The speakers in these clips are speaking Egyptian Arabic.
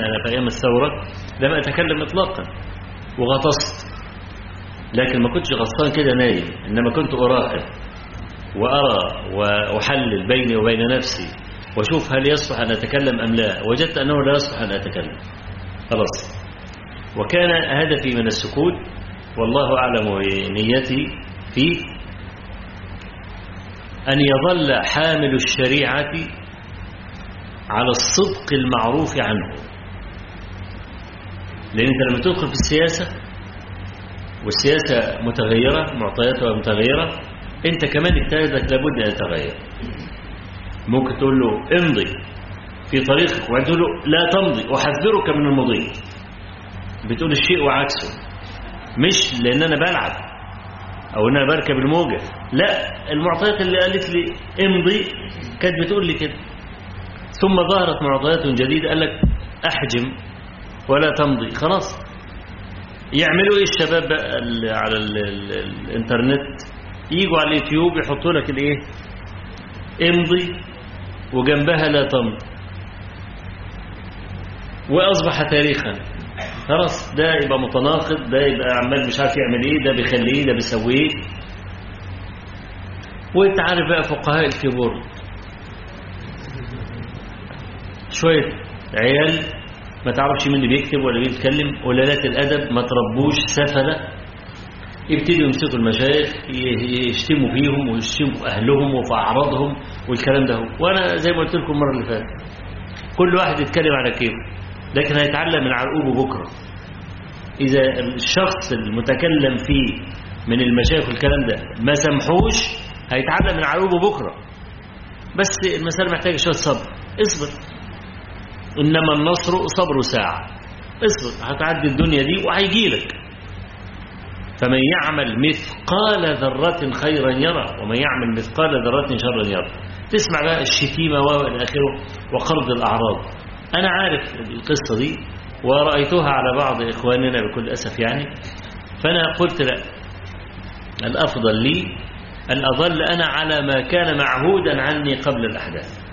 أنا في أيام الثورة لم أتكلم إطلاقا وغطست لكن ما كنتش غطسان كده نايم إنما كنت أراقب وأرى وأحلل بيني وبين نفسي وأشوف هل يصلح أن أتكلم أم لا وجدت أنه لا يصلح أن أتكلم خلاص وكان هدفي من السكوت والله أعلم نيتي فيه أن يظل حامل الشريعة على الصدق المعروف عنه لأن أنت لما تدخل في السياسة والسياسة متغيرة معطياتها متغيرة أنت كمان اجتهادك لابد أن يتغير ممكن تقول له امضي في طريقك وبعدين تقول له لا تمضي أحذرك من المضي بتقول الشيء وعكسه مش لأن أنا بلعب أو أن أنا بركب الموجة لا المعطيات اللي قالت لي امضي كانت بتقول لي كده ثم ظهرت معطيات جديدة قال لك أحجم ولا تمضي خلاص يعملوا إيه الشباب بقى على ال ال الإنترنت يجوا على اليوتيوب يحطوا لك الإيه امضي وجنبها لا تمضي وأصبح تاريخا خلاص ده يبقى متناقض ده يبقى عمال مش عارف يعمل ايه ده بيخليه ده بيسويه وانت عارف بقى فقهاء الكيبورد شوية عيال ما تعرفش مين اللي بيكتب ولا بيتكلم قلالات الأدب ما تربوش سفلة يبتدوا يمسكوا المشايخ يشتموا فيهم ويشتموا في أهلهم وفي أعراضهم والكلام ده وأنا زي ما قلت لكم المرة اللي فاتت كل واحد يتكلم على كيفه لكن هيتعلم من عرقوبه بكرة إذا الشخص المتكلم فيه من المشايخ والكلام ده ما سمحوش هيتعلم من عرقوبه بكرة بس المسألة محتاجة شوية صبر اصبر إنما النصر صبر ساعة اصبر هتعدي الدنيا دي وهيجي لك فمن يعمل مثقال ذرة خيرا يرى ومن يعمل مثقال ذرة شرا يرى تسمع بقى الشتيمة وإلى آخره وقرض الأعراض أنا عارف القصة دي ورأيتها على بعض إخواننا بكل أسف يعني فأنا قلت لا الأفضل لي أن أظل أنا على ما كان معهودا عني قبل الأحداث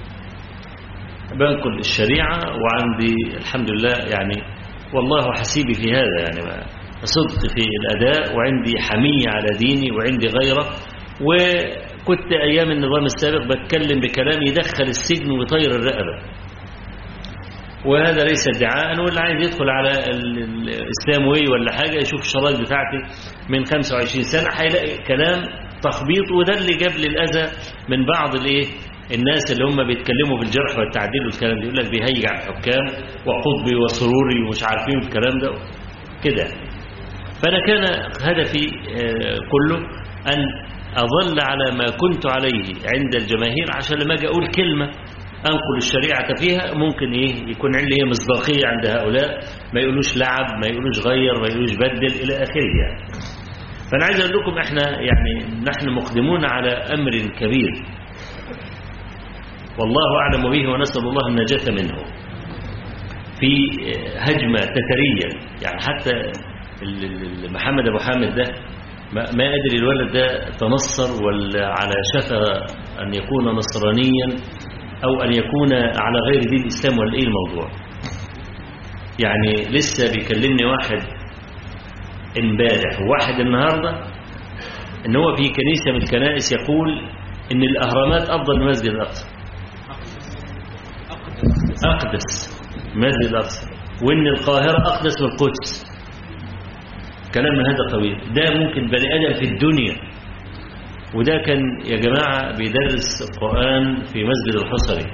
بنقل الشريعة وعندي الحمد لله يعني والله حسيبي في هذا يعني صدق في الأداء وعندي حمية على ديني وعندي غيره وكنت أيام النظام السابق بتكلم بكلام يدخل السجن ويطير الرقبة وهذا ليس ادعاء واللي عايز يدخل على الاسلام واي ولا حاجه يشوف الشرايط بتاعتي من 25 سنه هيلاقي كلام تخبيط وده اللي جاب لي الاذى من بعض الايه الناس اللي هم بيتكلموا بالجرح والتعديل والكلام ده يقول لك بيهيج على الحكام وقطبي وسروري ومش عارفين الكلام ده كده فانا كان هدفي كله ان اظل على ما كنت عليه عند الجماهير عشان لما اجي اقول كلمه أنقل الشريعة فيها ممكن إيه يكون عندي مصداقية عند هؤلاء ما يقولوش لعب ما يقولوش غير ما يقولوش بدل إلى آخره يعني فأنا عايز أقول لكم إحنا يعني نحن مقدمون على أمر كبير والله أعلم به ونسأل الله النجاة منه في هجمة تترية يعني حتى محمد أبو حامد ده ما أدري الولد ده تنصر ولا على شفا أن يكون نصرانيا أو أن يكون على غير دين الإسلام ولا إيه الموضوع يعني لسه بيكلمني واحد امبارح وواحد النهاردة ان هو في كنيسة من الكنائس يقول ان الأهرامات أفضل من مسجد الأقصى أقدس مسجد الأقصى وان القاهرة أقدس من القدس كلام من هذا طويل ده ممكن بني آدم في الدنيا وده كان يا جماعة بيدرس القرآن في مسجد الحصري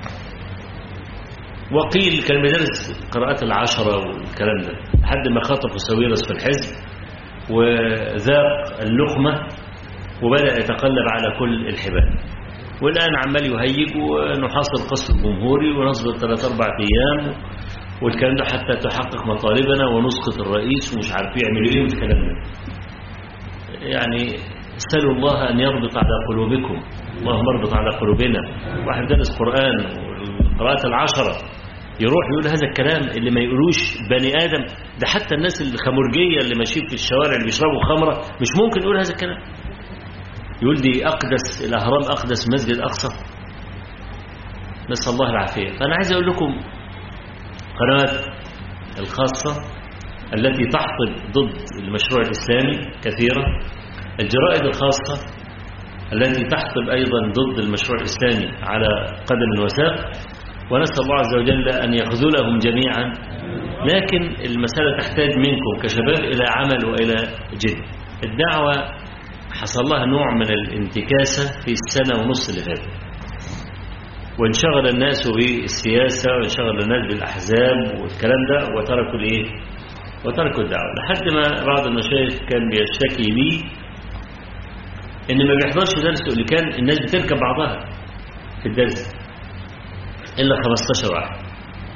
وقيل كان بيدرس قراءات العشرة والكلام ده لحد ما خطف سويرس في الحزب وذاق اللقمة وبدأ يتقلب على كل الحبال والآن عمال يهيج ونحاصر القصر الجمهوري ونصبر ثلاث أربع أيام والكلام ده حتى تحقق مطالبنا ونسقط الرئيس ومش عارف يعملوا ايه والكلام ده يعني اسألوا الله أن يربط على قلوبكم اللهم اربط على قلوبنا واحد درس قرآن والقراءات العشرة يروح يقول هذا الكلام اللي ما يقولوش بني آدم ده حتى الناس الخمرجية اللي ماشيين في الشوارع اللي بيشربوا خمرة مش ممكن يقول هذا الكلام يقول دي أقدس الأهرام أقدس مسجد أقصى نسأل الله العافية فأنا عايز أقول لكم القنوات الخاصة التي تحطب ضد المشروع الإسلامي كثيرة الجرائد الخاصة التي تحطب أيضا ضد المشروع الإسلامي على قدم وساق ونسأل الله عز وجل أن يخذلهم جميعا لكن المسألة تحتاج منكم كشباب إلى عمل وإلى جد الدعوة حصل لها نوع من الانتكاسة في السنة ونص اللي فاتت وانشغل الناس بالسياسة وانشغل الناس بالأحزاب والكلام ده وتركوا الإيه وتركوا الدعوة لحد ما بعض المشايخ كان بيشتكي لي إن ما بيحضرش درس اللي كان الناس بتركب بعضها في الدرس إلا 15 واحد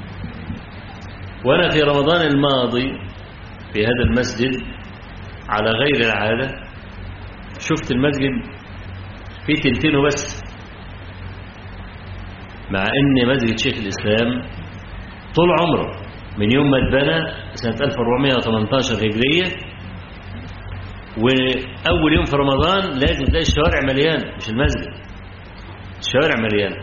وأنا في رمضان الماضي في هذا المسجد على غير العادة شفت المسجد فيه تلتينه بس مع ان مسجد شيخ الإسلام طول عمره من يوم ما اتبنى سنة 1418 هجرية وأول يوم في رمضان لازم تلاقي الشوارع مليانة مش المسجد الشوارع مليانة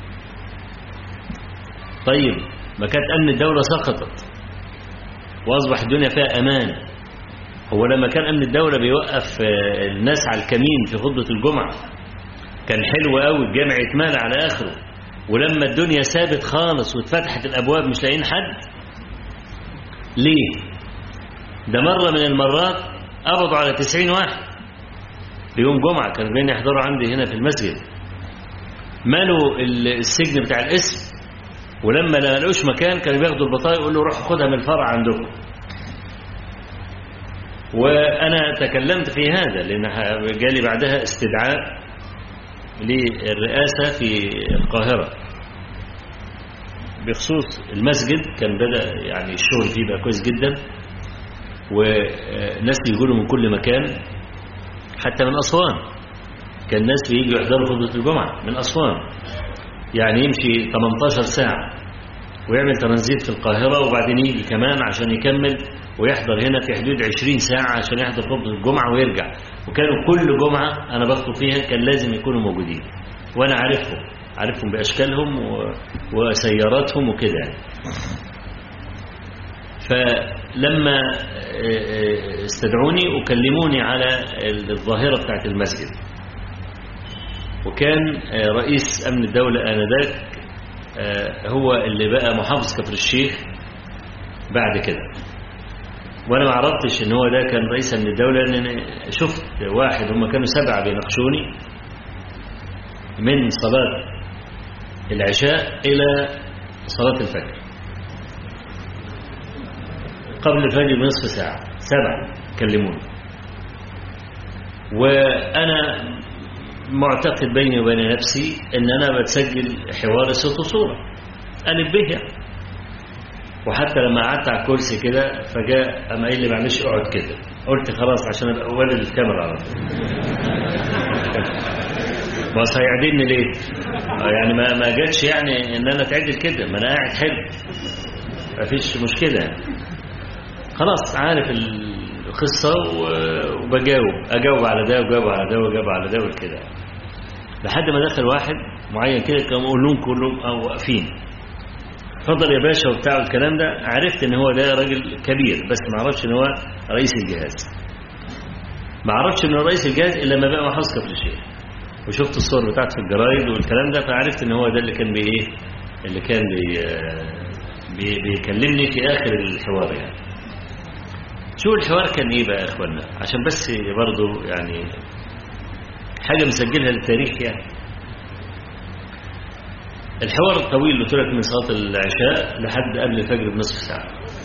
طيب ما كانت أمن الدولة سقطت وأصبح الدنيا فيها أمان هو لما كان أمن الدولة بيوقف الناس على الكمين في خطبة الجمعة كان حلو قوي الجامع يتمال على آخره ولما الدنيا سابت خالص واتفتحت الأبواب مش لاقيين حد ليه ده مرة من المرات قبضوا على تسعين واحد في يوم جمعة كانوا جايين يحضروا عندي هنا في المسجد مالوا السجن بتاع الاسم ولما لا لقوش مكان كانوا بياخدوا البطايق يقولوا روحوا خدها من الفرع عندكم وأنا تكلمت في هذا لأن جالي بعدها استدعاء للرئاسة في القاهرة بخصوص المسجد كان بدأ يعني الشغل فيه بقى كويس جدا وناس بيقولوا من كل مكان حتى من أسوان كان الناس بييجوا يحضروا خطبة الجمعة من أسوان يعني يمشي 18 ساعة ويعمل ترانزيت في القاهرة وبعدين يجي كمان عشان يكمل ويحضر هنا في حدود 20 ساعة عشان يحضر خطبة الجمعة ويرجع وكانوا كل جمعة أنا بخطب فيها كان لازم يكونوا موجودين وأنا عارفهم عارفهم بأشكالهم وسياراتهم وكده يعني فلما استدعوني وكلموني على الظاهرة بتاعت المسجد وكان رئيس أمن الدولة آنذاك هو اللي بقى محافظ كفر الشيخ بعد كده وانا ما عرفتش ان هو ده كان رئيس امن الدوله لان شفت واحد هم كانوا سبعه بيناقشوني من صلاه العشاء الى صلاه الفجر قبل الفجر بنصف ساعه سبعه كلموني وانا معتقد بيني وبين نفسي ان انا بتسجل حوار صوت وصوره الف به يعني وحتى لما قعدت على الكرسي كده فجاء قام قايل لي معلش اقعد كده قلت خلاص عشان ابقى ولد الكاميرا على طول بس هيعدلني ليه يعني ما ما جاتش يعني ان انا اتعدل كده ما انا قاعد حلو مفيش مشكله يعني خلاص عارف القصه وبجاوب اجاوب على ده واجاوب على ده واجاوب على ده وكده لحد ما دخل واحد معين كده كانوا كلهم كلهم واقفين اتفضل يا باشا وبتاع الكلام ده عرفت ان هو ده راجل كبير بس ما اعرفش ان هو رئيس الجهاز ما اعرفش ان هو رئيس الجهاز الا لما بقى محافظ كفر الشيخ وشفت الصور بتاعته في الجرايد والكلام ده فعرفت ان هو ده اللي كان بايه اللي كان بي بي بيكلمني في اخر الحوار يعني شو الحوار كان ايه بقى يا اخوانا عشان بس برضه يعني حاجه مسجلها للتاريخ يعني الحوار الطويل اللي ترك من صلاة العشاء لحد قبل الفجر بنصف ساعة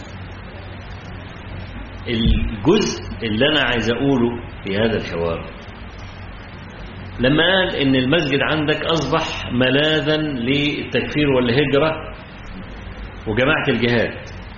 الجزء اللي أنا عايز أقوله في هذا الحوار لما قال إن المسجد عندك أصبح ملاذا للتكفير والهجرة وجماعة الجهاد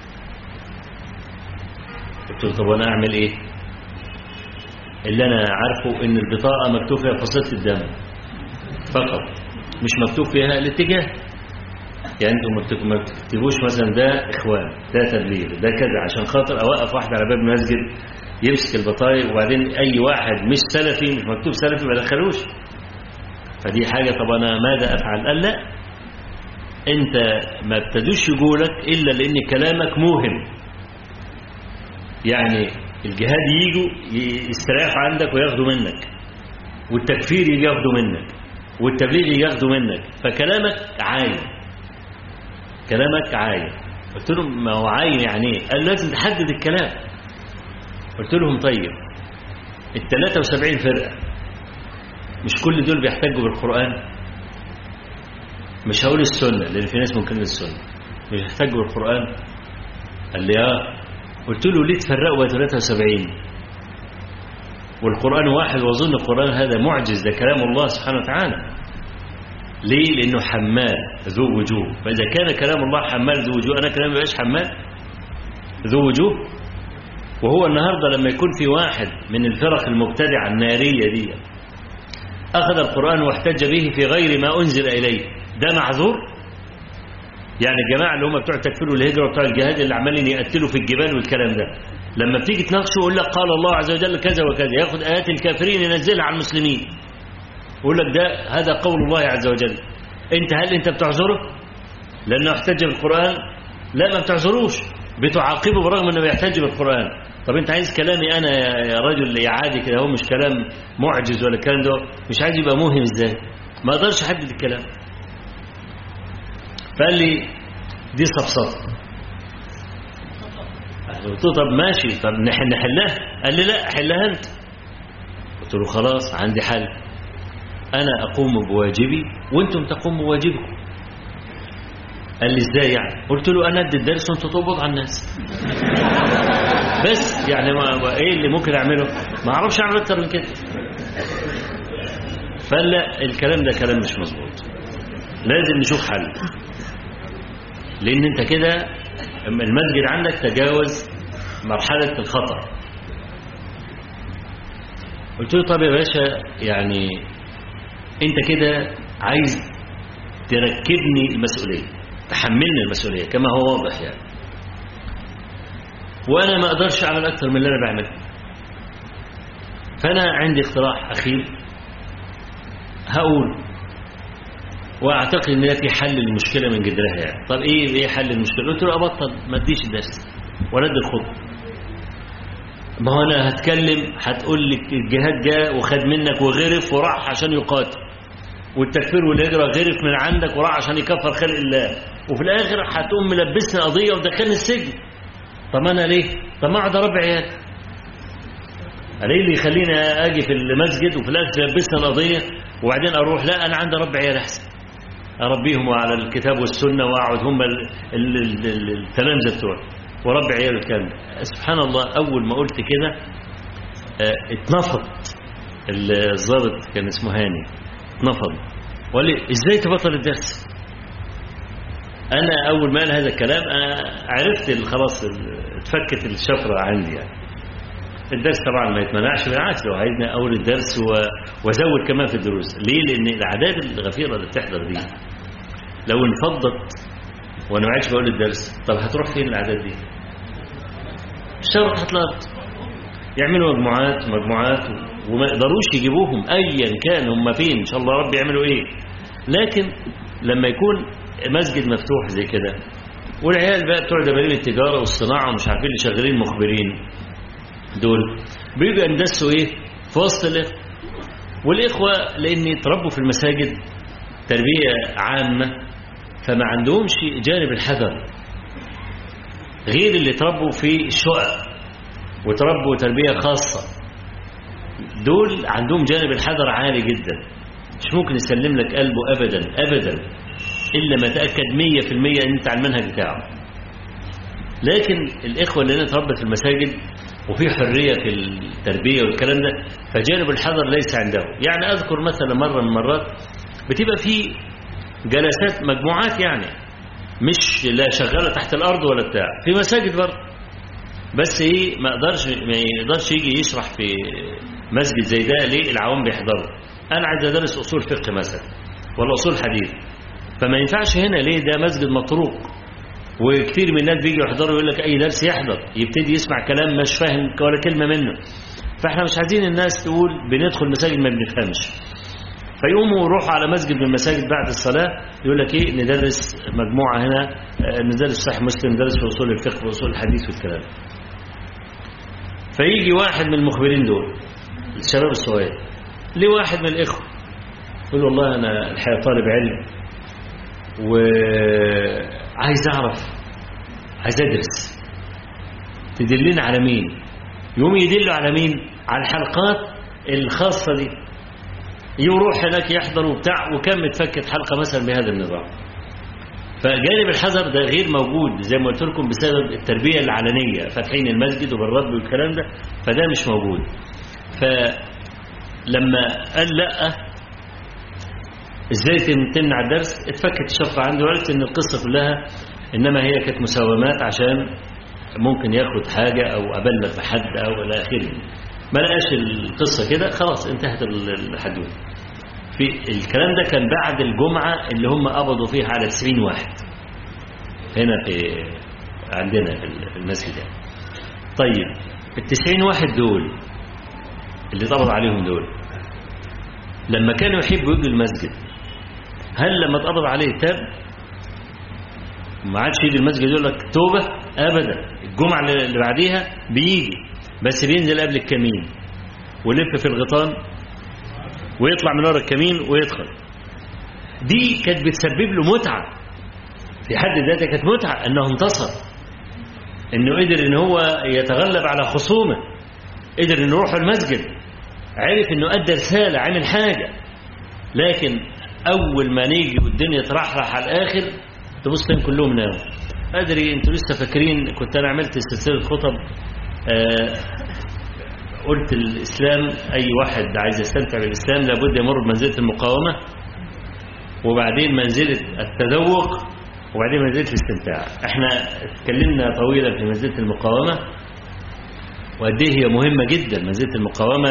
قلت له طب وأنا أعمل إيه اللي أنا عارفه إن البطاقة مكتوب فيها فصيلة الدم فقط مش مكتوب فيها الاتجاه يعني انتم ما تكتبوش مثلا ده اخوان ده تبليغ ده كذا عشان خاطر اوقف واحد على باب المسجد يمسك البطايق وبعدين اي واحد مش سلفي مش مكتوب سلفي ما دخلوش فدي حاجه طب انا ماذا افعل قال لا انت ما ابتدوش يقولك الا لان كلامك موهم يعني الجهاد يجوا يستريحوا عندك وياخدوا منك والتكفير يجي ياخدوا منك والتبليغ يجي ياخدوا منك فكلامك عايم كلامك عايم قلت لهم ما هو عايم يعني ايه قال لازم تحدد الكلام قلت لهم طيب ال 73 فرقه مش كل دول بيحتجوا بالقران مش هقول السنه لان في ناس ممكن السنه مش يحتجوا بالقران قال لي اه قلت له ليه تفرقوا بين 73 والقرآن واحد وأظن القرآن هذا معجز ده كلام الله سبحانه وتعالى ليه لأنه حمال ذو وجوه فإذا كان كلام الله حمال ذو وجوه أنا كلامي بقاش حمال ذو وجوه وهو النهاردة لما يكون في واحد من الفرق المبتدعة النارية دي أخذ القرآن واحتج به في غير ما أنزل إليه ده معذور يعني الجماعة اللي هم بتوع التكفير والهجرة وبتوع الجهاد اللي عمالين يقتلوا في الجبال والكلام ده لما بتيجي تناقشه يقول لك قال الله عز وجل كذا وكذا ياخد آيات الكافرين ينزلها على المسلمين يقول لك ده هذا قول الله عز وجل انت هل انت بتعذره لانه احتج بالقرآن لا ما بتعذروش بتعاقبه برغم انه بيحتج بالقرآن طب انت عايز كلامي انا يا رجل عادي كده هو مش كلام معجز ولا الكلام ده مش عايز يبقى موهم ازاي ما اقدرش احدد الكلام فقال لي دي صفصفه قلت له طب ماشي طب نحلها قال لي لا حلها انت قلت له خلاص عندي حل انا اقوم بواجبي وانتم تقوموا بواجبكم قال لي ازاي يعني قلت له انا ادي الدرس وانت تقبض على الناس بس يعني ما ايه اللي ممكن اعمله ما اعرفش اعمل اكتر من كده فلا الكلام ده كلام مش مظبوط لازم نشوف حل لان انت كده المسجد عندك تجاوز مرحلة الخطر قلت له طب يا باشا يعني انت كده عايز تركبني المسؤولية تحملني المسؤولية كما هو واضح يعني وانا ما اقدرش اعمل اكتر من اللي انا بعمله فانا عندي اقتراح اخير هقول واعتقد ان ده في حل المشكله من جذرها يعني طب ايه ايه حل المشكله قلت له ابطل ما اديش الدرس ولا ادي الخطبه ما هو انا هتكلم هتقول لي الجهاد جاء وخد منك وغرف وراح عشان يقاتل والتكفير والهجره غرف من عندك وراح عشان يكفر خلق الله وفي الاخر هتقوم ملبسني قضيه ودخلني السجن طب انا ليه طب ما اقعد اربي عيال انا ايه اللي يخليني اجي في المسجد وفي الاخر يلبسني القضيه وبعدين اروح لا انا عندي اربي عيال احسن اربيهم على الكتاب والسنه واقعد هم التلامذه بتوعي وربي عيال الكلام سبحان الله اول ما قلت كده اه اتنفض الضابط كان اسمه هاني اتنفض وقال لي ازاي تبطل الدرس انا اول ما قال هذا الكلام انا عرفت خلاص اتفكت الشفره عندي يعني الدرس طبعا ما يتمنعش بالعكس لو عايزني اول الدرس وازود كمان في الدروس ليه لان الاعداد الغفيره اللي بتحضر دي لو انفضت وانا ما عادش بقول الدرس طب هتروح فين الاعداد دي الشرق تحت الارض يعملوا مجموعات مجموعات وما يقدروش يجيبوهم ايا كان هم فين ان شاء الله رب يعملوا ايه لكن لما يكون مسجد مفتوح زي كده والعيال بقى بتوع دبالين التجاره والصناعه ومش عارفين اللي شغالين مخبرين دول بيجوا يندسوا ايه في وسط الاخوه والاخوه لان يتربوا في المساجد تربيه عامه فما عندهمش جانب الحذر غير اللي تربوا في الشقق وتربوا تربيه خاصه دول عندهم جانب الحذر عالي جدا مش ممكن يسلم لك قلبه ابدا ابدا الا ما تاكد 100% ان انت على المنهج بتاعه لكن الاخوه اللي هنا تربت في المساجد وفي حرية في التربية والكلام ده فجانب الحذر ليس عنده يعني أذكر مثلا مرة من المرات بتبقى في جلسات مجموعات يعني مش لا شغالة تحت الأرض ولا بتاع في مساجد برضه بس ايه ما اقدرش ما يقدرش يجي يشرح في مسجد زي ده ليه العوام بيحضروا انا عايز ادرس اصول فقه مثلا ولا اصول حديث فما ينفعش هنا ليه ده مسجد مطروق وكثير من الناس بيجوا يحضروا يقول لك اي درس يحضر يبتدي يسمع كلام مش فاهم ولا كلمه منه فاحنا مش عايزين الناس تقول بندخل مساجد ما بنفهمش فيقوموا يروحوا على مسجد من المساجد بعد الصلاة يقول لك ايه ندرس مجموعة هنا آه، ندرس صحيح مسلم ندرس في أصول الفقه وأصول الحديث والكلام فيجي واحد من المخبرين دول الشباب الصغير ليه واحد من الإخوة يقول له والله أنا الحقيقة طالب علم وعايز أعرف عايز أدرس تدلنا على مين يقوم يدلوا على مين على الحلقات الخاصة دي يروح هناك يحضر وبتاع وكان متفكت حلقة مثلا بهذا النظام فجانب الحذر ده غير موجود زي ما قلت لكم بسبب التربية العلنية فاتحين المسجد وبالرد والكلام ده فده مش موجود فلما قال لا ازاي تمنع الدرس اتفكت الشفرة عنده وعرفت ان القصة كلها انما هي كانت مساومات عشان ممكن ياخد حاجة او ابلغ بحد او الى اخره ما لقاش القصة كده خلاص انتهت الحدوث في الكلام ده كان بعد الجمعة اللي هم قبضوا فيها على 90 واحد هنا في عندنا في المسجد يعني. طيب ال 90 واحد دول اللي قبض عليهم دول لما كانوا يحبوا يجوا المسجد هل لما اتقبض عليه تاب ما عادش يجي المسجد يقول لك توبة أبدا الجمعة اللي بعديها بيجي بس بينزل قبل الكمين ولف في الغيطان ويطلع من ورا الكمين ويدخل دي كانت بتسبب له متعة في حد ذاتها كانت متعة انه انتصر انه قدر ان هو يتغلب على خصومه قدر انه يروح المسجد عرف انه ادى رسالة عمل حاجة لكن اول ما نيجي والدنيا ترحرح على الاخر تبص تلاقيهم كلهم ناموا ادري انتوا لسه فاكرين كنت انا عملت سلسله خطب آه قلت الاسلام اي واحد عايز يستمتع بالاسلام لابد يمر بمنزله المقاومه وبعدين منزله التذوق وبعدين منزله الاستمتاع احنا اتكلمنا طويلا في منزله المقاومه وقد ايه هي مهمه جدا منزله المقاومه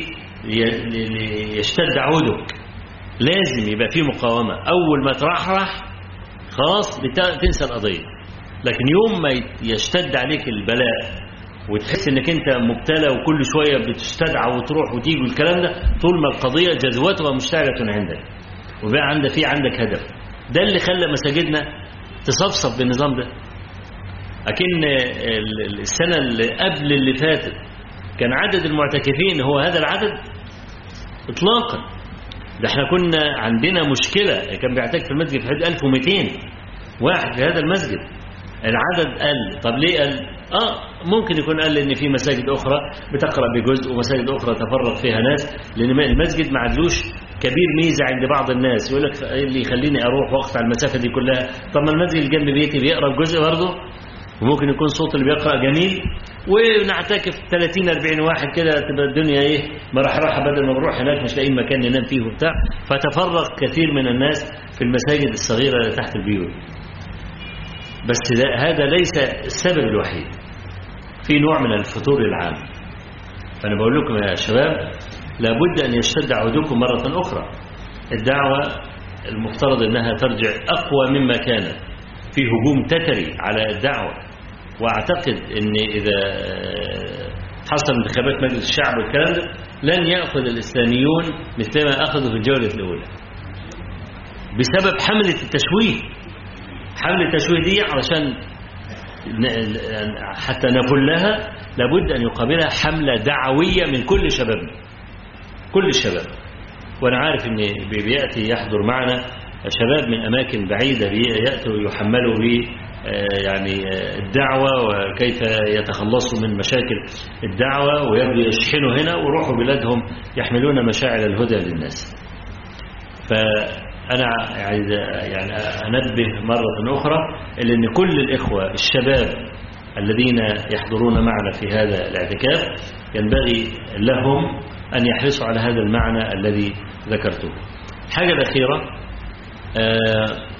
ليشتد عودك لازم يبقى في مقاومه اول ما ترحرح خلاص تنسى القضيه لكن يوم ما يشتد عليك البلاء وتحس انك انت مبتلى وكل شوية بتستدعى وتروح وتيجي والكلام ده طول ما القضية جذوتها مشتعلة عندك وبقى عندك في عندك هدف ده اللي خلى مساجدنا تصفصف بالنظام ده أكن السنة اللي قبل اللي فاتت كان عدد المعتكفين هو هذا العدد اطلاقا ده احنا كنا عندنا مشكلة كان بيعتكف في المسجد في حدود 1200 واحد في هذا المسجد العدد قل طب ليه قل اه ممكن يكون قال ان في مساجد اخرى بتقرا بجزء ومساجد اخرى تفرق فيها ناس لان المسجد ما عندوش كبير ميزه عند بعض الناس يقول لك اللي يخليني اروح واقطع المسافه دي كلها طب ما المسجد اللي جنب بيتي بيقرا بجزء برضه وممكن يكون صوت اللي بيقرا جميل ونعتكف 30 40 واحد كده تبقى الدنيا ايه مرحرحه بدل ما نروح هناك مش لاقيين مكان ننام فيه وبتاع فتفرق كثير من الناس في المساجد الصغيره اللي تحت البيوت بس هذا ليس السبب الوحيد في نوع من الفتور العام فأنا بقول لكم يا شباب لابد أن يشتد عودكم مرة أخرى الدعوة المفترض أنها ترجع أقوى مما كانت في هجوم تتري على الدعوة وأعتقد أن إذا حصل انتخابات مجلس الشعب والكلام ده لن يأخذ الإسلاميون مثلما أخذوا في الجولة الأولى بسبب حملة التشويه حملة التشويه دي علشان حتى نقولها لابد أن يقابلها حملة دعوية من كل شبابنا كل الشباب وأنا عارف أن بيأتي يحضر معنا شباب من أماكن بعيدة يأتوا يحملوا ب يعني الدعوة وكيف يتخلصوا من مشاكل الدعوة ويبدو يشحنوا هنا ويروحوا بلادهم يحملون مشاعر الهدى للناس فأنا عايز يعني أنبه مرة أخرى إلى أن كل الإخوة الشباب الذين يحضرون معنا في هذا الاعتكاف ينبغي لهم أن يحرصوا على هذا المعنى الذي ذكرته الحاجة الأخيرة آه